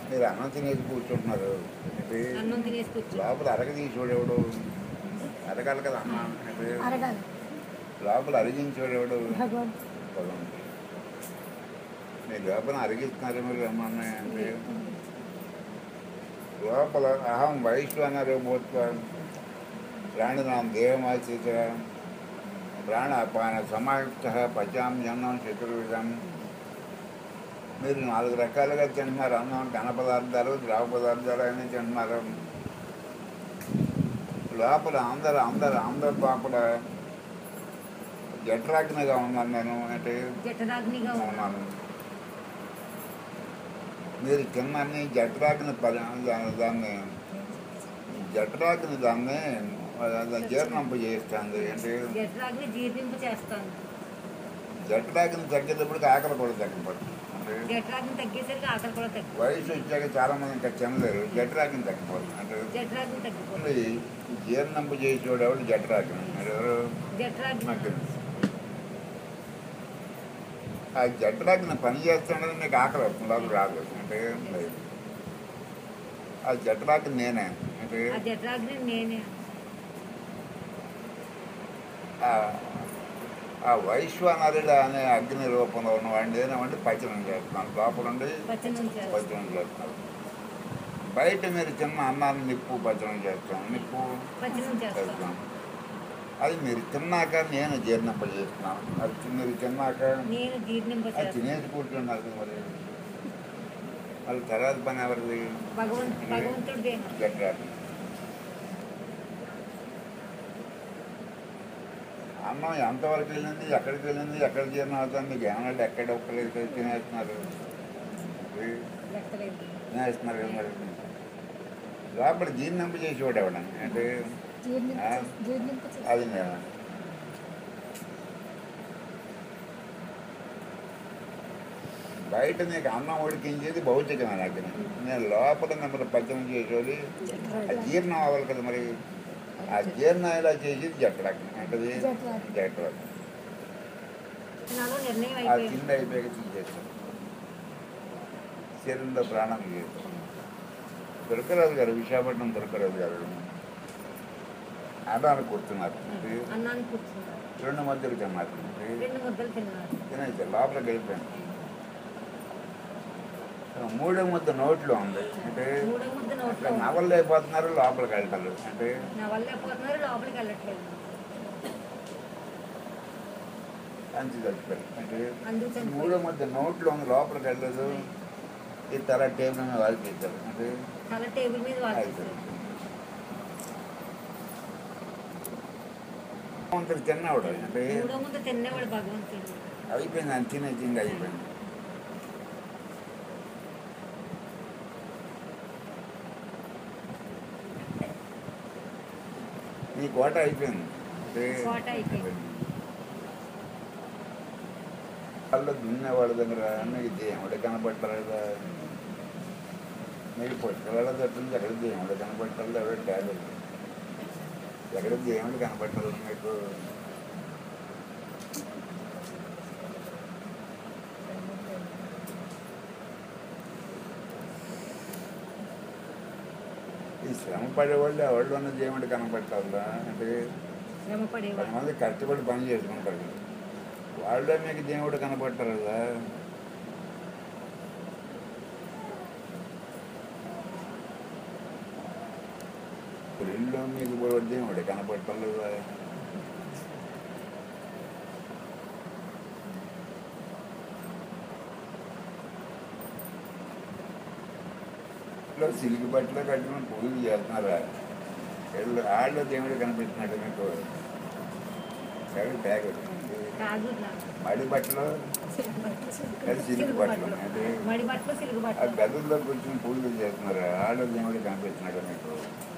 మీరు అన్నం తినేసి కూర్చుంటున్నారు ఏంటి? అన్నం తినేసి కూర్చో లోపల అరగ తీసేవాడెవడు అరగాలి కదా అన్న ఏంటి? అరగాలి లోపల అరిగించేవాడెవడు భగవంతుడు భగవంతుడు. మీ లోపల అరిగిస్తున్నారు మీరు రమ్మన్నా అంటే లోపల అహం వయస్సు అన్నారు భూత్వ ప్రాణినాం దేహమాచిత ప్రాణ అపాన సమాయుక్త పచామ్యన్నం చతుర్విధం మీరు నాలుగు రకాలుగా తింటున్నారు అన్నం ఘన పదార్థాలు ద్రవ పదార్థాలు అన్నీ తింటున్నారు లోపల అందరు అందరు అందరు లోపల జఠరాగ్నిగా ఉన్నాను నేను అంటే జఠరాగ్నిగా ఉన్నాను ఉన్నాను మీరు తిన్నన్ని జఠరాగ్ని పరి దా- దాన్ని జఠరాగ్ని దాన్ని అది జీర్ణంపు చేస్తుంది అంటే జఠరాగ్ని జీర్ణింపు చేస్తాను జఠరాగ్ని తగ్గేటప్పటికి ఆకలి కూడా తగ్గిపోతుంది అంటే జఠరాగ్ని తగ్గేసరికి ఆకలి కూడా తగ్గి వయసు వచ్చాక చాలా మంది ఇంకా తినలేరు జఠరాగ్ని తగ్గిపోతుంది అంటే జఠరాగ్ని తగ్గిపోతుంది ఓన్లీ జీర్ణంపు చేసేవాడు ఎవడు జఠరాగ్ని మరి ఎవరు జఠరాగ్ని నాకు తెలుసు. ఆ జఠరాగ్ని పని చేస్తుండగా నీకు ఆకలి వస్తుంది అది రాదు అంటే లేదు ఆ జఠరాగ్ని నేనే అంటే ఆ జఠరాగ్ని నేనే ఆ- ఆ వైశ్వనరుడు అనే అగ్ని రూపంలో ఉన్నవాడిని ఏమంటే పచనం చేస్తున్నాను లోపల ఉండి పచ్చనం చేస్తాను పచనం చేస్తున్నాను బయట మీరు చిన్న అన్నాన్ని నిప్పు పచనం చేస్తాను నిప్పు పచ్చనం చేస్తాను చేస్తాను అది మీరు తిన్నాక నేను జీర్ణింపజేస్తున్నాను అది తి- మీరు తిన్నాక నేను జీర్ణింప అది చేస్తాను తినేసి కూర్చున్నారు మరి మళ్ళీ తర్వాత పని ఎవరిది భగవంత్ భగవంతుడి దేహం గట్రాకు అన్నం ఎంతవరకు వెళ్ళింది ఎక్కడికి వెళ్ళింది ఎక్కడ జీర్ణం అవుతుంది మీకు ఏమన్నా ఎక్కడ ఒక్కలేదు తినేస్తున్నారు ఇది లెక్కలేదు తినేస్తున్నారు కదా మరి లోపల జీర్ణింప చేసేవాడు ఎవడని అంటే జీర్ణింపు ఆ? చేసి- జీర్ణింపు చేసి- అది నేను బయట నీకు అన్నం ఉడికించేది భౌతికమైన అగ్ని నేను లోపల మిమ్మల్ని పచ్చనం చేసేది ఆ జీర్ణం అవ్వాలి కదా మరి ఆ జీర్ణం ఎలా చేసేది జట్టరాగ్ని అంటే జఠరాగ్ని. జట్టరాగ్ని నాలో నిర్ణయం ఆ అయిపోయింది తిండి అయిపోయాక తీసేస్తాం శరీరంలో ప్రాణం చేస్తాం దొరకరాజు గారు విశాఖపట్నం దొరకరాజు గారు అన్నాన్ని కూర్చున్నారు అంటే అన్నాన్ని కూర్చున్నారు రెండు మధ్యలో తిన్నారు అంటే రెండు ముద్దలు తిన్నారు తినేసి లోపలికి వెళ్ళిపోయాను మూడో ముద్ద నోట్లో ఉంది అంటే మూడో ముద్ద నోట్లో అట్లా ఉంది. నవళ్ళు అయిపోతున్నారు లోపలికి వెళ్తారు అంటే నా వల్ల అయిపోతున్నారు లోపలికి వెళ్ళట్లేదు అంచి చచ్చిపోయారు అంటే అందుకు చనిపోయారు. మూడో ముద్ద నోట్లో ఉంది లోపలికి వెళ్ళదు ఈ తల టేబుల్ మీద వాల్పిస్తారు అంటే తల టేబుల్ మీద వాల్చేసారు భగవంతుడు తిన్నవాడు అంటే మూడో ముద్ద తినేవాడు భగవంతుడు అయిపోయింది అని తినే తిండి అయిపోయింది నీ కోట అయిపోయింది అంటే కోట అయిపోయింది. వాళ్ళు దున్నేవాళ్ళ దగ్గర నీకు దేవుడు కనపట్టలేదా నీకు పుష్కరాల తట్టుంది ఎక్కడ దేవుడు కనపట్టలేదు ఎవరు కాదు ఎక్కడ దేవుడు కనపట్టలేదు మీకు ఈ శ్రమ పడేవాళ్ళు ఎవళ్ళు ఉన్న దేవుడు కనపట్టాలా అంటే శ్రమ పడేవాడు కొంతమంది కష్టపడి పని చేసుకుంటారు వాళ్ళే మీకు దేవుడు కనపడతారు కదా ఇల్లు మీకు కూడా దేవుడు కనపడటం లేదా ఇంట్లో సిల్క్ బట్టలు కట్టుకుని పూజలు చేస్తున్నారా వీళ్ళు ఆళ్ళు దేవుడు కనిపిస్తున్నాడు మీకు సరే బ్యాగ్ కాదు మడి బట్టలు అది సిల్క్ బట్టలు అంటే మడి బట్టలు సిలుగు ఆ బట్టలు గదుల్లో కూర్చొని పూజలు చేస్తున్నారు ఆళ్ళు దేవుడు కనిపిస్తున్నాడు మీకు